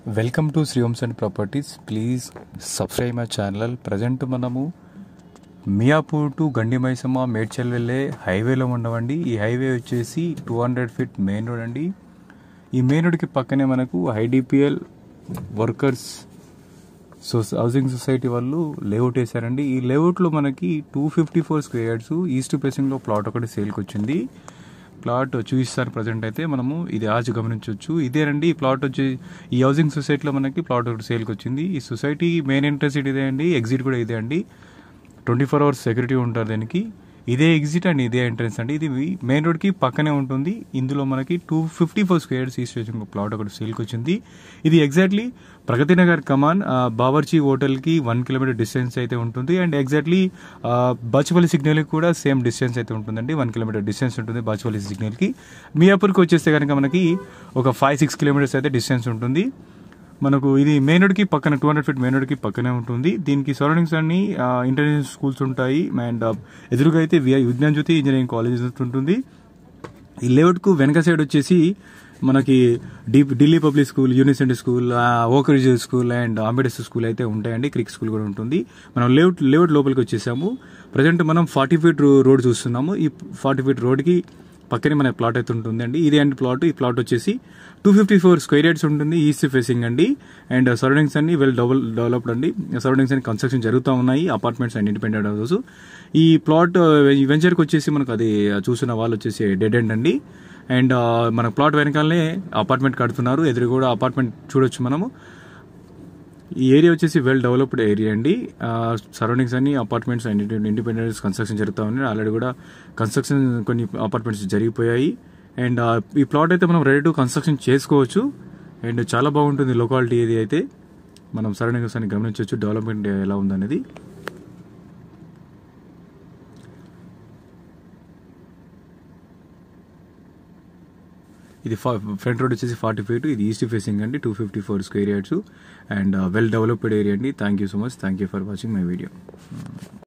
welcome to Sri homes and properties please subscribe my channel present మనము Miyapur to గండి మైసమ్మ మేడ్చల్ వెళ్ళే హైవేలో ఉండవండి ఈ హైవే వచ్చేసి two hundred feet main road అండి ఈ మెయిన్ రోడ్కి పక్కనే మనకు IDPL workers so housing society వాళ్ళు లేఅవుట్ వేశారండి ఈ లేఅవుట్లో మనకి two fifty four square yards east ఫేసింగ్లో ప్లాట్ ఒకటి సేల్కి వచ్చింది ప్లాట్ చూపిస్తారు ప్రజెంట్ అయితే మనము ఇది ఆజ్ గమనించవచ్చు ఇదేనండి ఈ ప్లాట్ వచ్చి ఈ హౌసింగ్ సొసైటీలో మనకి ప్లాట్ ఒకటి సేల్కి వచ్చింది ఈ సొసైటీ మెయిన్ ఎంట్రన్స్ ఇదే అండి ఎగ్జిట్ కూడా ఇదే అండి ట్వంటీ ఫోర్ అవర్స్ సెక్యూరిటీ ఉంటారు దీనికి ఇదే ఎగ్జిట్ అండ్ ఇదే ఎంట్రన్స్ అండి ఇది మెయిన్ రోడ్కి పక్కనే ఉంటుంది ఇందులో మనకి టూ ఫిఫ్టీ ఫోర్ స్క్వేర్స్ ఈ స్టేషన్ ప్లాట్ ఒకటి సేల్కి వచ్చింది ఇది ఎగ్జాక్ట్లీ ప్రగతి నగర్ కమాన్ ఆ, బావర్చి హోటల్కి వన్ కిలోమీటర్ డిస్టెన్స్ అయితే ఉంటుంది అండ్ ఎగ్జాక్ట్లీ బాచుపల్లి సిగ్నల్కి కూడా సేమ్ డిస్టెన్స్ అయితే ఉంటుందండి వన్ కిలోమీటర్ డిస్టెన్స్ ఉంటుంది బాచుపల్లి సిగ్నల్కి మియాపూర్కి వచ్చేస్తే కనుక మనకి ఒక ఫైవ్ సిక్స్ కిలోమీటర్స్ అయితే డిస్టెన్స్ ఉంటుంది మనకు ఇది మెయిన్ రోడ్కి పక్కన టూ హండ్రెడ్ ఫీట్ మెయిన్ రోడ్కి పక్కనే ఉంటుంది దీనికి సరౌండింగ్స్ అన్ని ఇంటర్నేషనల్ స్కూల్స్ ఉంటాయి అండ్ ఎదురుగా అయితే వి- విజ్ఞాన్ జ్యోతి ఇంజనీరింగ్ కాలేజ్ ఉంటుంది ఈ లేఅవుట్కు వెనక సైడ్ వచ్చేసి మనకి D Delhi public school university school Oakridge school and Ambedkar school అయితే ఉంటాయండి క్రిక్ స్కూల్ కూడా ఉంటుంది మనం లేఅవుట్ లేఅవుట్ లోపలికి వచ్చేసాము ప్రజెంట్ మనం ఫార్టీ ఫీట్ రోడ్ చూస్తున్నాము ఈ ఫార్టీ ఫీట్ రోడ్కి పక్కనే మన ప్లాట్ అయితే ఉంటుందండి ఇది అండ్ ప్లాట్ ఈ ప్లాట్ వచ్చేసి two fifty four square yards ఉంటుంది ఈస్ట్ ఫేసింగ్ అండి అండ్ సరౌండింగ్స్ అన్ని వెల్ డబుల్ డెవలప్డ్ అండి సరౌండింగ్స్ అన్ని కన్స్ట్రక్షన్ జరుగుతూ ఉన్నాయి అపార్ట్మెంట్స్ అండ్ ఇండిపెండెంట్ హౌసెస్ ఈ ప్లాట్ ఈ వెంచర్కి వచ్చేసి మనకు అది చూసిన వాళ్ళు వచ్చేసి డెడ్ ఎండ్ అండి అండ్ మన ప్లాట్ వెనకాలనే అపార్ట్మెంట్ కడుతున్నారు ఎదురు కూడా అపార్ట్మెంట్ చూడొచ్చు మనము ఈ ఏరియా వచ్చేసి వెల్ డెవలప్డ్ ఏరియా అండి సరౌండింగ్స్ అన్ని అపార్ట్మెంట్స్ అండ్ ఇండిపెండెన్స్ కన్స్ట్రక్షన్ జరుగుతూ ఉన్నాయి ఆల్రెడీ కూడా కన్స్ట్రక్షన్ కొన్ని అపార్ట్మెంట్స్ జరిగిపోయాయి అండ్ ఈ ప్లాట్ అయితే మనం రెడీ టు కన్స్ట్రక్షన్ చేసుకోవచ్చు అండ్ చాలా బాగుంటుంది లొకాలిటీ ఏది అయితే మనం సరౌండింగ్స్ అని గమనించవచ్చు డెవలప్మెంట్ ఎలా ఉందనేది ఇది ఫ్రంట్ రోడ్ వచ్చేసి ఫార్టీ ఫీట్ ఇది ఈస్ట్ ఫేసింగ్ అండి two fifty four square yards and well developed area అండి thank you so much thank you for watching my video